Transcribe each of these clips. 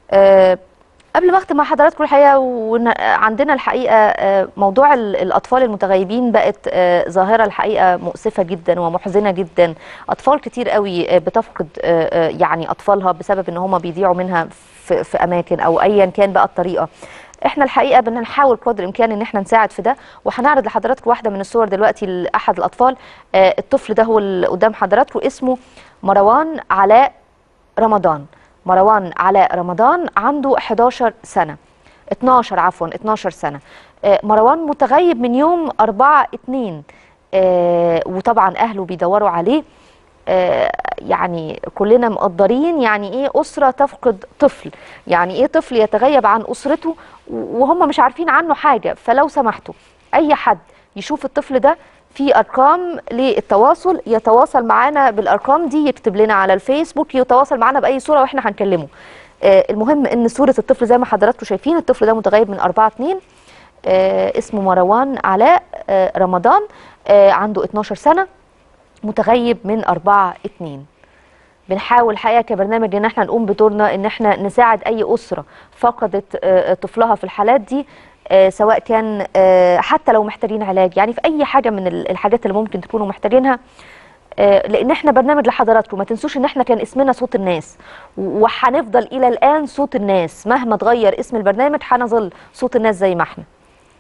آه، قبل ما اختم مع حضراتكم الحقيقه وعندنا الحقيقه آه، موضوع ال- الاطفال المتغيبين بقت آه، ظاهره الحقيقه مؤسفه جدا ومحزنه جدا اطفال كتير قوي آه، بتفقد آه، آه، يعني اطفالها بسبب ان هم بيضيعوا منها في في اماكن او ايا كان بقى الطريقه احنا الحقيقه بنحاول قدر الامكان ان احنا نساعد في ده وهنعرض لحضراتكم واحده من الصور دلوقتي لاحد الاطفال آه، الطفل ده هو اللي قدام حضراتكم اسمه مروان علاء رمضان مروان علاء رمضان عنده 11 سنة 12 عفوا 12 سنة آه، مروان متغيب من يوم 4 2 آه، وطبعا أهله بيدوروا عليه آه، يعني كلنا مقدرين يعني ايه أسرة تفقد طفل يعني ايه طفل يتغيب عن أسرته وهم مش عارفين عنه حاجة فلو سمحتوا أي حد يشوف الطفل ده في ارقام للتواصل يتواصل معانا بالارقام دي يكتب لنا على الفيسبوك يتواصل معانا باي صوره واحنا هنكلمه آه المهم ان صوره الطفل زي ما حضراتكم شايفين الطفل ده متغيب من 4 2 آه اسمه مروان علاء آه رمضان آه عنده 12 سنه متغيب من 4 2 بنحاول الحقيقه كبرنامج ان احنا نقوم بدورنا ان احنا نساعد اي اسره فقدت آه، طفلها في الحالات دي آه، سواء كان آه، حتى لو محتاجين علاج يعني في اي حاجه من ال- الحاجات اللي ممكن تكونوا محتاجينها آه، لان احنا برنامج لحضراتكم ما تنسوش ان احنا كان اسمنا صوت الناس و- وهنفضل الى الان صوت الناس مهما اتغير اسم البرنامج هنظل صوت الناس زي ما احنا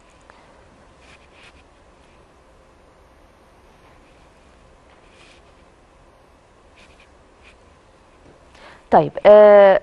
طيب آه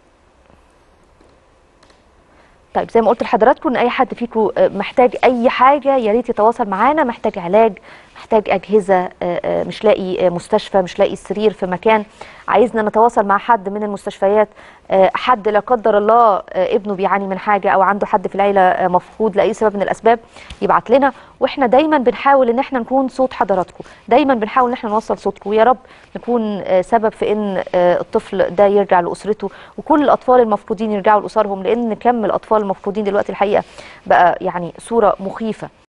طيب زي ما قلت لحضراتكم ان اي حد فيكم آه، محتاج اي حاجه يا ريت يتواصل معانا محتاج علاج محتاج اجهزه آه، آه، مش لاقي آه، مستشفى مش لاقي سرير في مكان عايزنا نتواصل مع حد من المستشفيات آه، حد لا قدر الله آه، ابنه بيعاني من حاجه او عنده حد في العيله آه، مفقود لاي سبب من الاسباب يبعت لنا واحنا دايما بنحاول ان احنا نكون صوت حضراتكم دايما بنحاول ان احنا نوصل صوتكم ويا رب نكون آه، سبب في ان آه، الطفل ده يرجع لاسرته وكل الاطفال المفقودين يرجعوا لاسرهم لان كم الاطفال المفقودين دلوقتي الحقيقه بقى يعني صوره مخيفه